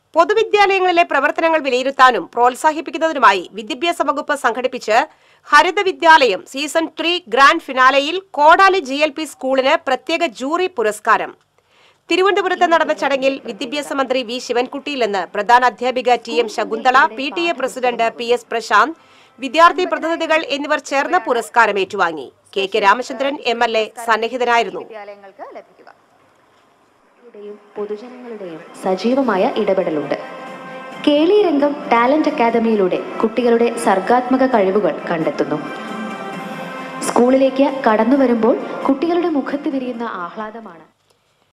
പൊതുവിദ്യാലയങ്ങളിലെ പ്രവർത്തനങ്ങൾ വിലയിരുത്താനും പ്രോത്സാഹിപ്പിക്കുന്നതിനുമായി വിദ്യാഭ്യാസ വകുപ്പ് സംഘടിപ്പിച്ച് ഹരിത വിദ്യാലയം സീസൺ ത്രീ ഗ്രാൻഡ് ഫിനാലയിൽ കോടാലി ജി എൽ പി സ്കൂളിന് പ്രത്യേക ജൂറി പുരസ്കാരം തിരുവനന്തപുരത്ത് നടന്ന ചടങ്ങിൽ വിദ്യാഭ്യാസ മന്ത്രി വി ശിവൻകുട്ടിയിൽ നിന്ന് പ്രധാന അധ്യാപിക T M Shakunthala P T A president P S Prashanth വിദ്യാർത്ഥി പ്രതിനിധികൾ എന്നിവർ ചേർന്ന് പുരസ്കാരം ഏറ്റുവാങ്ങി K K Ramachandran M L A സന്നിഹിതനായിരുന്നു വിദ്യാലയങ്ങൾക്ക് ലഭിക്കുക യുടെയും പൊതുജനങ്ങളുടെയും സജീവമായ ഇടപെടലുണ്ട് കേളി രംഗം ടാലന്റ് അക്കാദമിയിലൂടെ കുട്ടികളുടെ സർഗാത്മക കഴിവുകൾ കണ്ടെത്തുന്നു സ്കൂളിലേക്ക് കടന്നു വരുമ്പോൾ കുട്ടികളുടെ മുഖത്ത് വിരിയുന്ന ആഹ്ലാദമാണ്